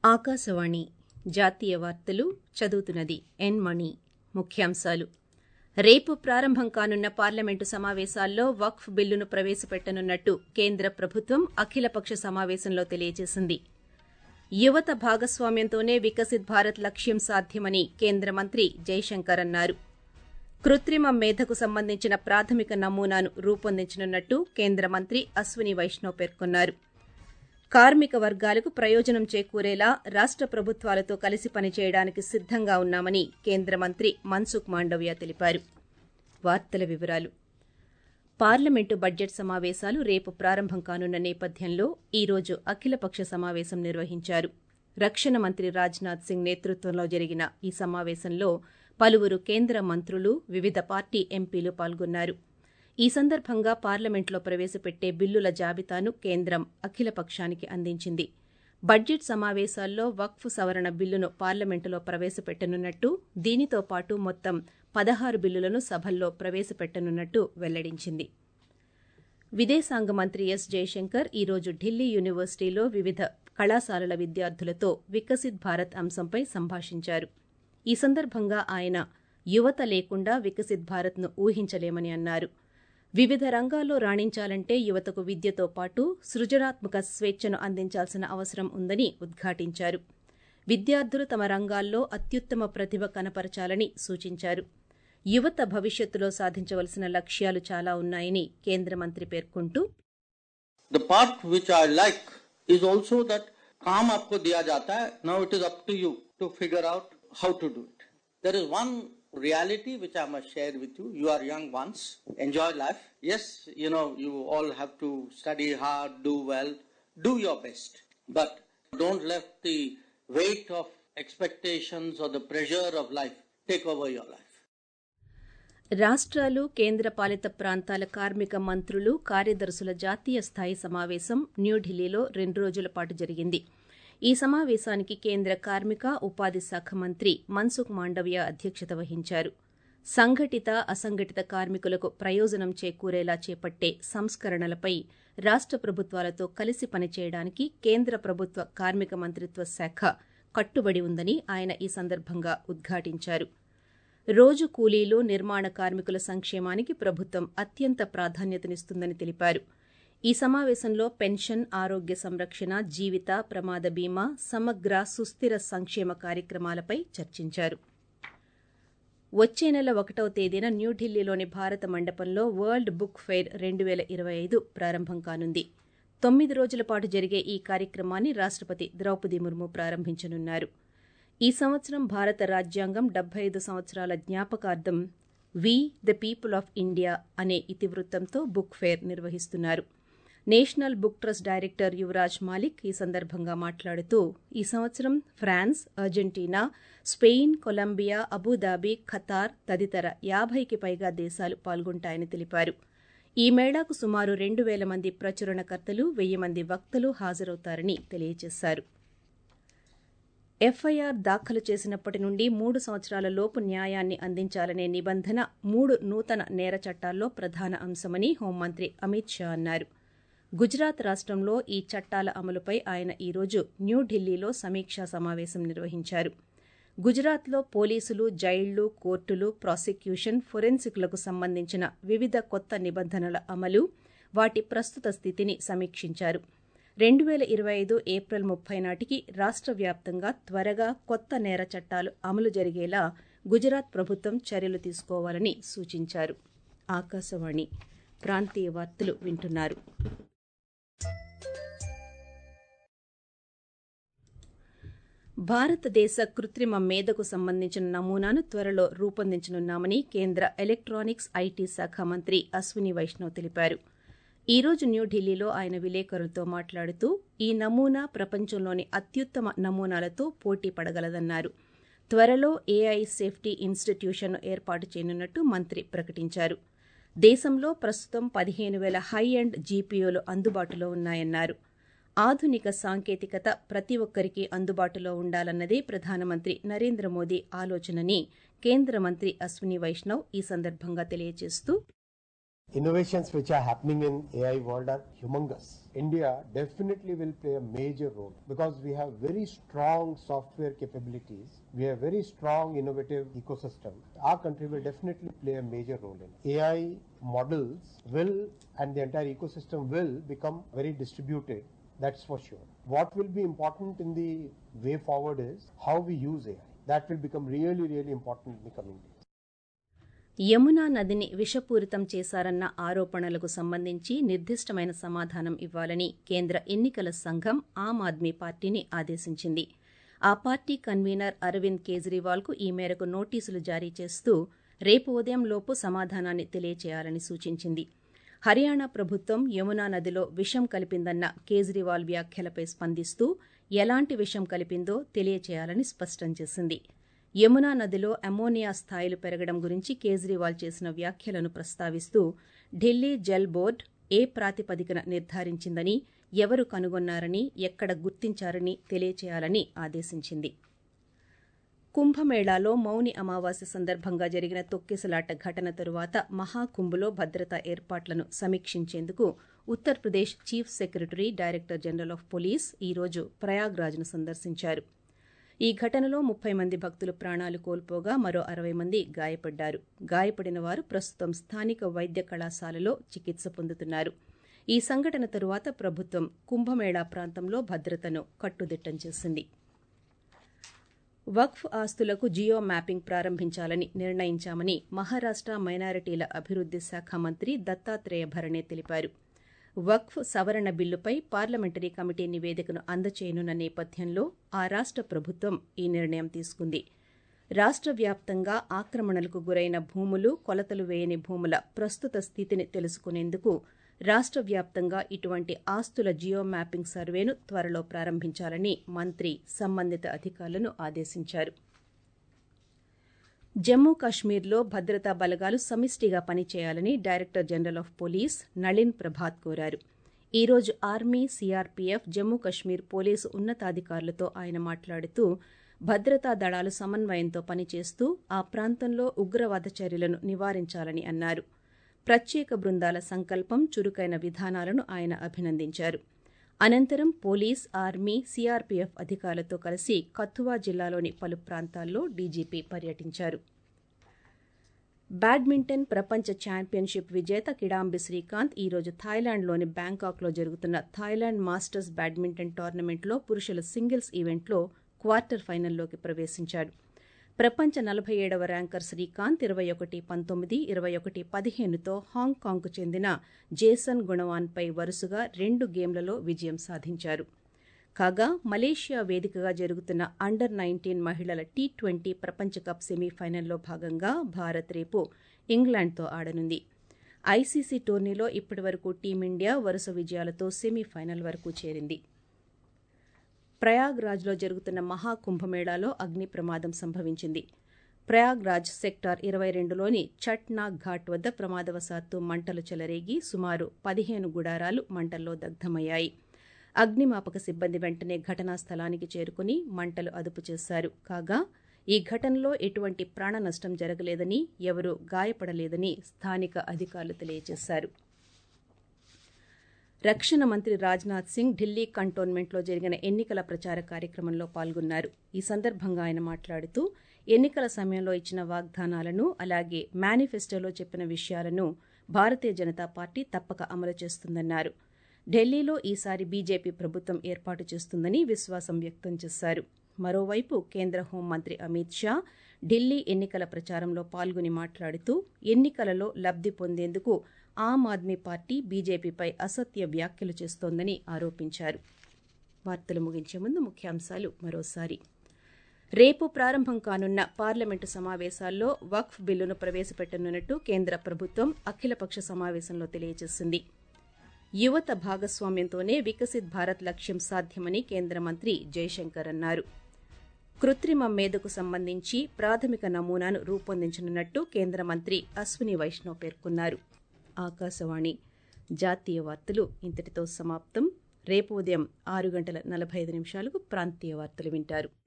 ఆకాశవాణి జాతీయ వార్తలు చదువుతున్నది ఎన్ మణి ముఖ్యాంశాలు రేపు ప్రారంభం కానున్న పార్లమెంటు సమావేశాల్లో వక్ఫ్ బిల్లును ప్రవేశపెట్టనున్నట్టు కేంద్ర ప్రభుత్వం అఖిలపక్ష సమావేశంలో తెలియజేసింది యువత భాగస్వామ్యంతోనే వికసిత్ భారత్ లక్ష్యం సాధ్యమని కేంద్ర మంత్రి జైశంకర్ అన్నారు కృత్రిమ మేధకు సంబంధించిన ప్రాథమిక నమూనాను రూపొందించనున్నట్టు కేంద్ర మంత్రి అశ్విని వైష్ణవ్ పేర్కొన్నారు కార్మిక వర్గాలకు ప్రయోజనం చేకూరేలా రాష్ట ప్రభుత్వాలతో కలిసి పనిచేయడానికి సిద్దంగా ఉన్నామని కేంద్ర మంత్రి మన్సుఖ్ మాండవ్య తెలిపారు వార్తల వివరాలు పార్లమెంటు బడ్జెట్ సమావేశాలు రేపు ప్రారంభం కానున్న నేపథ్యంలో ఈ రోజు అఖిలపక్ష సమావేశం నిర్వహించారు రక్షణ మంత్రి రాజ్నాథ్ సింగ్ నేతృత్వంలో జరిగిన ఈ సమావేశంలో పలువురు కేంద్ర మంత్రులు వివిధ పార్టీ ఎంపీలు పాల్గొన్నారు ఈ సందర్భంగా పార్లమెంట్లో ప్రవేశపెట్టే బిల్లుల జాబితాను కేంద్రం అఖిలపక్షానికి అందించింది బడ్జెట్ సమావేశాల్లో వక్ఫ్ సవరణ బిల్లును పార్లమెంటులో ప్రవేశపెట్టనున్నట్టు దీనితో పాటు మొత్తం పదహారు బిల్లులను సభల్లో ప్రవేశపెట్టనున్నట్టు వెల్లడించింది విదేశాంగ మంత్రి ఎస్ జయశంకర్ ఈ రోజు ఢిల్లీ యూనివర్సిటీలో వివిధ కళాశాలల విద్యార్థులతో వికసిత్ భారత్ అంశంపై సంభాషించారు ఈ సందర్భంగా ఆయన యువత లేకుండా వికసిత్ భారత్ను ఊహించలేమని అన్నారు వివిధ రంగాల్లో రాణించాలంటే యువతకు విద్యతో పాటు సృజనాత్మక స్వేచ్ఛను అందించాల్సిన అవసరం ఉందని ఉద్ఘాటించారు విద్యార్థులు తమ రంగాల్లో అత్యుత్తమ ప్రతిభ కనపరచాలని సూచించారు యువత భవిష్యత్తులో సాధించవలసిన లక్ష్యాలు చాలా ఉన్నాయని కేంద్ర మంత్రి పేర్కొంటూ The part which I like is also that काम आपको दिया जाता है now it is up to you to figure out how to do it there is one reality which i must share with you you are young once enjoy life yes you know you all have to study hard do well do your best but don't let the weight of expectations or the pressure of life take over your life రాష్ట్రాలు కేంద్రపాలిత ప్రాంతాల కార్మిక మంత్రులు కార్యదర్శుల జాతీయ స్థాయి సమావేశం న్యూఢిల్లీలో రెండు రోజుల పాటు జరిగింది ఈ సమావేశానికి కేంద్ర కార్మిక ఉపాధి శాఖ మంత్రి మన్సుఖ్ మాండవ్య అధ్యక్షత వహించారు సంఘటిత అసంఘటిత కార్మికులకు ప్రయోజనం చేకూరేలా చేపట్టే సంస్కరణలపై రాష్ట ప్రభుత్వాలతో కలిసి పనిచేయడానికి కేంద్ర ప్రభుత్వ కార్మిక మంత్రిత్వ శాఖ కట్టుబడి ఉందని ఆయన ఈ సందర్భంగా ఉద్ఘాటించారు రోజు కూలీలు నిర్మాణ కార్మికుల సంక్షేమానికి ప్రభుత్వం అత్యంత ప్రాధాన్యతనిస్తుందని తెలిపారు ఈ సమావేశంలో పెన్షన్ ఆరోగ్య సంరక్షణ జీవిత ప్రమాద బీమా సమగ్ర సుస్థిర సంక్షేమ కార్యక్రమాలపై చర్చించారు వచ్చే నెల ఒకటవ తేదీన న్యూఢిల్లీలోని భారత మండపంలో వరల్డ్ బుక్ ఫెయిర్ రెండు వేల ఇరవై ఐదు ప్రారంభం కానుంది తొమ్మిది రోజుల పాటు జరిగే ఈ కార్యక్రమాన్ని రాష్టపతి ద్రౌపది ముర్ము ప్రారంభించనున్నారు ఈ సంవత్సరం భారత రాజ్యాంగం డెబ్బై ఐదు సంవత్సరాల జ్ఞాపకార్థం we the people of India అనే ఇతివృత్తంతో బుక్ ఫెయిర్ నిర్వహిస్తున్నారు National Book Trust director Yuvraj Malik ఈ సందర్భంగా మాట్లాడుతూ ఈ సంవత్సరం France Argentina Spain Colombia Abu Dhabi Qatar తదితర యాభైకి పైగా దేశాలు పాల్గొంటాయని తెలిపారు ఈ మేళాకు సుమారు రెండు వేల మంది ప్రచురణకర్తలు వెయ్యి మంది వక్తలు హాజరవుతారని తెలియజేశారు ఎఫ్ఐఆర్ దాఖలు చేసినప్పటి నుండి మూడు సంవత్సరాల లోపు న్యాయాన్ని అందించాలనే నిబంధన మూడు నూతన నేర చట్టాల్లో ప్రధాన అంశమని హోంమంత్రి అమిత్ షా అన్నారు గుజరాత్ రాష్టంలో ఈ చట్టాల అమలుపై ఆయన ఈరోజు న్యూఢిల్లీలో సమీక్షా సమావేశం నిర్వహించారు గుజరాత్లో పోలీసులు జైళ్లు కోర్టులు ప్రాసిక్యూషన్ ఫొరెన్సిక్లకు సంబంధించిన వివిధ కొత్త నిబంధనల అమలు వాటి ప్రస్తుత స్థితిని సమీక్షించారు రెండు వేల ఇరవై ఐదు ఏప్రిల్ ముప్పై నాటికి రాష్ట్ర వ్యాప్తంగా త్వరగా కొత్త నేర చట్టాలు అమలు జరిగేలా గుజరాత్ ప్రభుత్వం చర్యలు తీసుకోవాలని సూచించారు ఆకాశవాణి ప్రాంతీయ వార్తలు వింటున్నారు భారతదేశ కృత్రిమ మేధకు సంబంధించిన నమూనాను త్వరలో రూపొందించనున్నామని కేంద్ర ఎలక్ట్రానిక్స్ ఐటీ శాఖ మంత్రి అశ్విని వైష్ణవ్ తెలిపారు ఈ రోజు న్యూఢిల్లీలో ఆయన విలేకరులతో మాట్లాడుతూ ఈ నమూనా ప్రపంచంలోని అత్యుత్తమ నమూనాలతో పోటీ పడగలదన్నారు త్వరలో ఏఐ సేఫ్టీ ఇన్స్టిట్యూషన్ను ఏర్పాటు చేయనున్నట్టు మంత్రి ప్రకటించారు దేశంలో ప్రస్తుతం పదిహేను వేల హై ఎండ్ జీపీఓలు అందుబాటులో ఉన్నాయన్నారు ఆధునిక సాంకేతికత ప్రతి ఒక్కరికి అందుబాటులో ఉండాలన్నదే ప్రధానమంత్రి నరేంద్ర మోదీ ఆలోచనని కేంద్ర మంత్రి అశ్విని వైష్ణవ్ ఈ సందర్భంగా తెలియజేస్తూ innovations which are happening in AI world are humongous. India definitely will play a major role because we have very strong software capabilities. We have very strong innovative ecosystem. Our country will definitely play a major role in. it. AI models will and the entire ecosystem will become very distributed. That's for sure. What will be important in the way forward is how we use AI. That will become really, really important in the coming days. Yamuna నదిని విషపూరితం చేశారన్న ఆరోపణలకు సంబంధించి నిర్దిష్టమైన సమాధానం ఇవ్వాలని కేంద్ర ఎన్నికల సంఘం ఆమ్ ఆద్మీ పార్టీని ఆదేశించింది ఆ పార్టీ కన్వీనర్ అరవింద్ కేజ్రీవాల్కు ఈ మేరకు నోటీసులు జారీ చేస్తూ రేపు ఉదయం లోపు సమాధానాన్ని తెలియచేయాలని సూచించింది హర్యానా ప్రభుత్వం యమునా నదిలో విషం కలిపిందన్న కేజ్రీవాల్ వ్యాఖ్యలపై స్పందిస్తూ ఎలాంటి విషం కలిపిందో తెలియచేయాలని స్పష్టం చేసింది యమునా నదిలో అమోనియా స్థాయిలు పెరగడం గురించి కేజ్రీవాల్ చేసిన వ్యాఖ్యలను ప్రస్తావిస్తూ ఢిల్లీ జల్ బోర్డు ఏ ప్రాతిపదికన నిర్ధారించిందని ఎవరు కనుగొన్నారని ఎక్కడ గుర్తించారని తెలియచేయాలని ఆదేశించింది కుంభమేళాలో మౌని అమావాస్య సందర్భంగా జరిగిన తొక్కిసలాట ఘటన తరువాత మహాకుంభలో భద్రతా ఏర్పాట్లను సమీక్షించేందుకు Uttar Pradesh chief secretary director general of police ఈ రోజు ప్రయాగ్రాజ్ను సందర్శించారు ఈ ఘటనలో ముప్పై మంది భక్తులు ప్రాణాలు కోల్పోగా మరో అరవై మంది గాయపడ్డారు గాయపడిన వారు ప్రస్తుతం స్థానిక వైద్య కళాశాలలో చికిత్స పొందుతున్నారు ఈ సంఘటన తరువాత ప్రభుత్వం కుంభమేళా ప్రాంతంలో భద్రతను కట్టుదిట్టం చేసింది వక్ఫ్ ఆస్తులకు జియో మ్యాపింగ్ ప్రారంభించాలని నిర్ణయించామని మహారాష్ట మైనారిటీల అభివృద్ది శాఖ మంత్రి దత్తాత్రేయ భరణే తెలిపారు వక్ఫ్ సవరణ బిల్లుపై పార్లమెంటరీ కమిటీ నివేదికను అందచేయనున్న నేపథ్యంలో ఆ రాష్ట ప్రభుత్వం ఈ నిర్ణయం తీసుకుంది రాష్ట వ్యాప్తంగా ఆక్రమణలకు గురైన భూములు కొలతలు వేయని భూముల ప్రస్తుత స్థితిని తెలుసుకునేందుకు రాష్ట వ్యాప్తంగా ఇటువంటి ఆస్తుల జియో మ్యాపింగ్ సర్వేను త్వరలో ప్రారంభించాలని మంత్రి సంబంధిత అధికారులను ఆదేశించారు జమ్మూ కాశ్మీర్లో భద్రతా బలగాలు సమిష్టిగా పనిచేయాలని director general of police Nalin Prabhat కోరారు ఈ రోజు army CRPF Jammu Kashmir police ఉన్నతాధికారులతో ఆయన మాట్లాడుతూ భద్రతా దళాలు సమన్వయంతో పనిచేస్తూ ఆ ప్రాంతంలో ఉగ్రవాద చర్యలను నివారించాలని అన్నారు ప్రత్యేక బృందాల సంకల్పం చురుకైన విధానాలను ఆయన అభినందించారు అనంతరం పోలీస్ ఆర్మీ సీఆర్పీఎఫ్ అధికారులతో కలిసి కథువా జిల్లాలోని పలు ప్రాంతాల్లో డీజీపీ పర్యటించారు బ్యాడ్మింటన్ ప్రపంచ ఛాంపియన్షిప్ విజేత కిడాంబి శ్రీకాంత్ ఈ రోజు థాయిలాండ్లోని బ్యాంకాక్లో జరుగుతున్న థాయిలాండ్ మాస్టర్స్ బ్యాడ్మింటన్ టోర్నమెంట్లో పురుషుల సింగిల్స్ ఈవెంట్లో క్వార్టర్ ఫైనల్లోకి ప్రవేశించాడు ప్రపంచ నలభై ఏడవ ర్యాంకర్ శ్రీకాంత్ ఇరవై ఒకటి పంతొమ్మిది ఇరవై ఒకటి పదిహేనుతో హాంకాంగ్కు చెందిన జేసన్ గుణవాన్పై వరుసగా రెండు గేమ్లలో విజయం సాధించారు కాగా మలేషియా వేదికగా జరుగుతున్న అండర్ నైన్టీన్ మహిళల టీ ట్వంటీ ప్రపంచ కప్ సెమీఫైనల్లో భాగంగా భారత్ రేపు ఇంగ్లాండ్తో ఆడనుంది ఐసీసీ టోర్నీలో ఇప్పటివరకు టీమిండియా వరుస విజయాలతో సెమీఫైనల్ వరకు చేరింది ప్రయాగ్రాజ్లో జరుగుతున్న మహాకుంభమేళాలో అగ్ని ప్రమాదం సంభవించింది ప్రయాగ్రాజ్ సెక్టార్ ఇరవై రెండులోని చట్నాగ్ ఘాట్ వద్ద ప్రమాదవశాత్తు మంటలు చెలరేగి సుమారు పదిహేను గుడారాలు మంటల్లో దగ్ధమయ్యాయి అగ్నిమాపక సిబ్బంది వెంటనే ఘటనా స్థలానికి చేరుకుని మంటలు అదుపు చేశారు కాగా ఈ ఘటనలో ఎటువంటి ప్రాణ నష్టం జరగలేదని ఎవరూ గాయపడలేదని స్థానిక అధికారులు తెలియజేశారు రక్షణ మంత్రి రాజ్నాథ్ సింగ్ ఢిల్లీ కంటోన్మెంట్లో జరిగిన ఎన్నికల ప్రచార కార్యక్రమంలో పాల్గొన్నారు ఈ సందర్భంగా ఆయన మాట్లాడుతూ ఎన్నికల సమయంలో ఇచ్చిన వాగ్దానాలను అలాగే మేనిఫెస్టోలో చెప్పిన విషయాలను భారతీయ జనతా పార్టీ తప్పక అమలు చేస్తుందన్నారు ఢిల్లీలో ఈసారి బీజేపీ ప్రభుత్వం ఏర్పాటు చేస్తుందని విశ్వాసం వ్యక్తం చేశారు మరోవైపు కేంద్ర హోంమంత్రి అమిత్ షా ఢిల్లీ ఎన్నికల ప్రచారంలో పాల్గొని మాట్లాడుతూ ఎన్నికలలో లబ్ది పొందేందుకు ఆమ్ ఆద్మీ పార్టీ బీజేపీపై అసత్య వ్యాఖ్యలు చేస్తోందని ఆరోపించారు వార్తలు ముగించే ముందు ముఖ్యాంశాలు మరోసారి రేపు ప్రారంభం కానున్న పార్లమెంటు సమావేశాల్లో వక్ఫ్ బిల్లును ప్రవేశపెట్టనున్నట్టు కేంద్ర ప్రభుత్వం అఖిలపక్ష సమావేశంలో తెలియజేసింది యువత భాగస్వామ్యంతోనే వికసిత్ భారత్ లక్ష్యం సాధ్యమని కేంద్ర మంత్రి జైశంకర్ అన్నారు కృత్రిమ మేధకు సంబంధించి ప్రాథమిక నమూనాను రూపొందించనున్నట్టు కేంద్ర మంత్రి అశ్విని వైష్ణవ్ పేర్కొన్నారు ఆకాశవాణి జాతీయ వార్తలు ఇంతటితో సమాప్తం రేపు ఉదయం ఆరు గంటల నలభై ఐదు నిమిషాలకు ప్రాంతీయ వార్తలు వింటారు